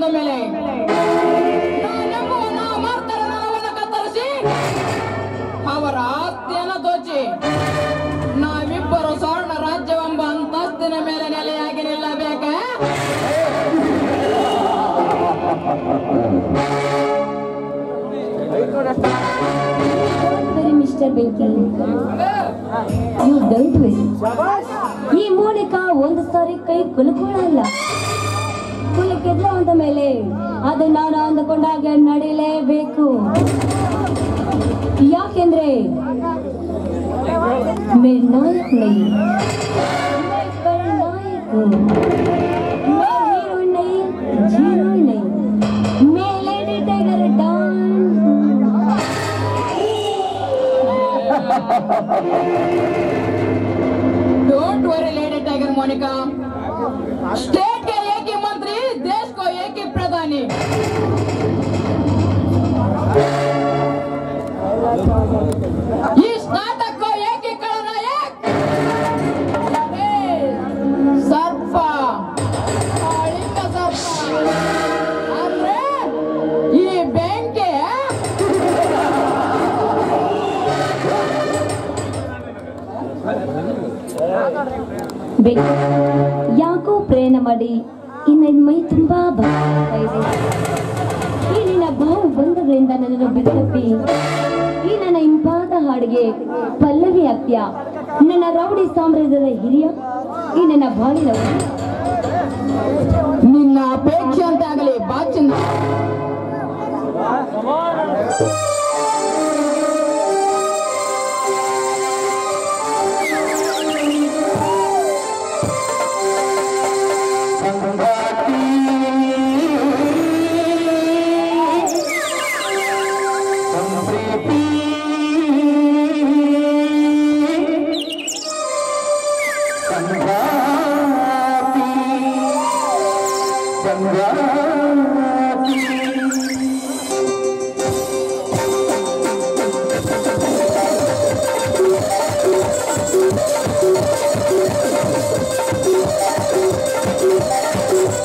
ಬಂದ ಮೇಲೆ ನಾನೆಂಬುವ ನಾ ಮಾರ್ತರ ನರವನ್ನು ಕತ್ತರಿಸಿ ಅವರ ಆಸ್ತಿಯನ್ನು ದೋಚಿ ನಾವಿಬ್ಬರು ಸ್ವರ್ಣ ರಾಜ್ಯವೆಂಬ ಅಂತಸ್ತಿನ ಮೇಲೆ ನೆಲೆಯಾಗಿ ನಿಲ್ಲಬೇಕೆ worry mister Benki you don't worry ಈ ಮೂಲಕ ಒಂದು ಸಾರಿ ಕೈ ಕುಲುಕೊಳ್ಳಲ್ಲ ಕುಲಕ್ಕೆದ್ಲ ಅಂದ ಮೇಲೆ ಅದು ನಾನು ಅಂದುಕೊಂಡಾಗ ನಡೀಲೇಬೇಕು ಯಾಕೆಂದ್ರೆ मैं नायक नहीं मैं खलनायक हूँ मैं हीरो नहीं जीरो नहीं मैं लेडी टाइगर डॉन हूँ don't worry lady tiger Monica state के एक ही मंत्री देश को एक ही प्रधानी इस नाटक को एक ही खलनायक ए, सर्प कालिंग सर्प अरे ये ಬೆಂಕಿ ಬೇಕು ಯಾಕೋ ಪ್ರಯಾಣ ಮಾಡಿ ಈ ನನ್ನ ಮೈ ತುಂಬಾ ಬರ್ತಾ ಇದೆ ಈ ನಿನ್ನ ಭಾವ ಬಂಧಗಳಿಂದ ನನ್ನನ್ನು ಬಿತ್ತಪ್ಪಿ ಈ ನನ್ನ ಇಂಪಾದ ಹಾಡಿಗೆ ಪಲ್ಲವಿ ಆಗ್ತೀಯ ನನ್ನ ರೌಡಿ ಸಾಮ್ರಾಜ್ಯದ ಹಿರಿಯ ಈ ನನ್ನ ಬಾಳಿನ ನಿನ್ನ ಅಪೇಕ್ಷೆ ಅಂತ ಆಗಲಿ ಬಾಚಿನ ಸಂಗಾತಿ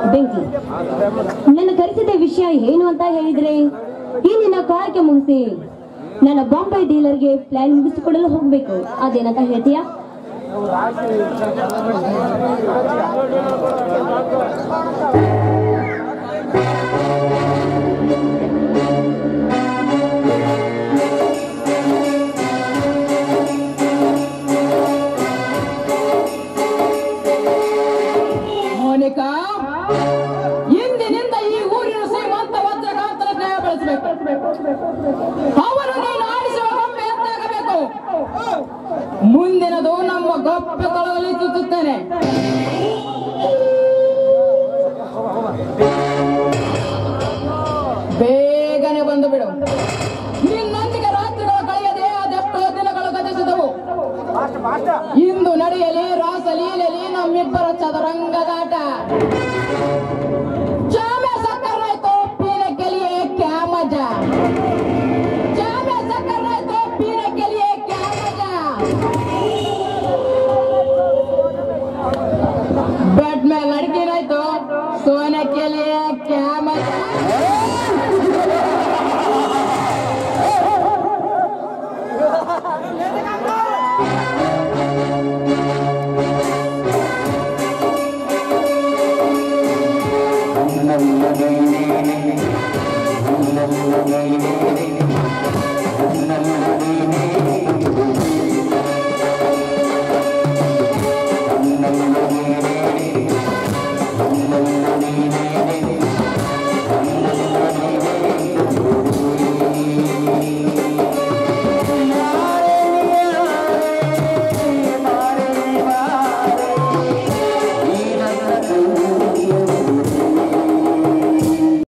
ಬೆಂಕಿ ನನ್ನ ಕರೆಸಿದ ವಿಷಯ ಏನು ಅಂತ ಹೇಳಿದ್ರೆ ಈ ನಿನ್ನ ಕಾರ್ಯ ಮುಗಿಸಿ ನನ್ನ ಬಾಂಬೆ ಡೀಲರ್ಗೆ ಪ್ಲಾನ್ ಮುಗಿಸಿಕೊಡಲು ಹೋಗ್ಬೇಕು ಅದೇನಂತ ಹೇಳ್ತೀಯಾ ಮೋನಿಕಾ ಇಂದಿನಿಂದ ಈ ಊರಿನ ಶ್ರೀಮಂತ ವಜ್ರಕಾಂತರ ಸ್ನೇಹ ಬೆಳೆಸಬೇಕು ಅವರು ನೀನು ಆಡಿಸುವ ಗೊಂಬೆ ಎತ್ತಾಗಬೇಕು ಮುಂದಿನದು ನಮ್ಮ ಗೊಪ್ಪೆ ತೊಳಗಲಿ ಸುತ್ತುತ್ತೇನೆ ಬೇಗನೆ ಬಂದು ಬಿಡು ನಿನ್ನೊಂದಿಗೆ ರಾತ್ರಿಗಳು ಕಳೆಯದೆ ಅದೆಷ್ಟೋ ದಿನಗಳು ಗತಿಸಿದವು ಇಂದು ನಡೆಯಲಿ ರಾಸಲೀಲೆಲಿ ನಮ್ಮಿಬ್ಬರ ಚದುರಂಗದಾಟ ಜಾಮೆ ಸಕ್ಕರಾಯ್ತು ಪೀನ ಕೆಲಿಯೇ ಕ್ಯಾ ಮಜಾ ಜಾಮೆ ಸಕ್ಕರಾಯ್ತು ಪೀನ ಕೆಲಿಯೇ ಕ್ಯಾ ಮಜಾ ಬೆಡ್ ಮೇಲೆ ಲಡ್ಕಿನಾಯ್ತು ಸೋನೆ ಕೆಲಿಯೇ ಕ್ಯಾ ಮಜಾ Thank you.